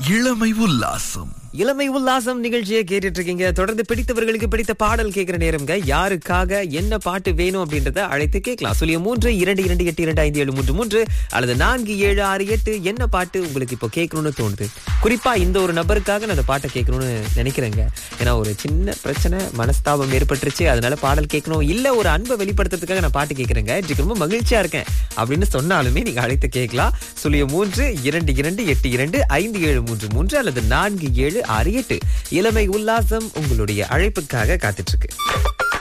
இளமை உல்லாசம் இளமை உல்லாசம் நிகழ்ச்சியை கேட்டுட்டு இருக்கீங்க தொடர்ந்து பிடித்தவர்களுக்கு பிடித்த பாடல் கேட்கிற நேரம்ங்க யாருக்காக என்ன பாட்டு வேணும் அப்படின்றத அழைத்து கேட்கலாம் சொல்லிய மூன்று இரண்டு இரண்டு எட்டு இரண்டு ஐந்து ஏழு மூன்று மூன்று அல்லது நான்கு ஏழு ஆறு எட்டு என்ன பாட்டு உங்களுக்கு இப்போ கேட்கணும்னு தோணுது குறிப்பா இந்த ஒரு நபருக்காக நான் அந்த பாட்டை கேட்கணும்னு நினைக்கிறேங்க ஏன்னா ஒரு சின்ன பிரச்சனை மனஸ்தாபம் ஏற்பட்டுருச்சு அதனால பாடல் கேட்கணும் இல்ல ஒரு அன்பை வெளிப்படுத்துறதுக்காக நான் பாட்டு கேட்கறேங்க இன்னைக்கு ரொம்ப மகிழ்ச்சியா இருக்கேன் அப்படின்னு சொன்னாலுமே நீங்க அழைத்து கேட்கலாம் சொல்லிய மூன்று இரண்டு இரண்டு எட்டு இரண்டு ஐந்து ஏழு மூன்று மூன்று அல்லது நான்கு ஏழு ஆறு எட்டு இளமை உல்லாசம் உங்களுடைய அழைப்புக்காக காத்துட்டு இருக்கு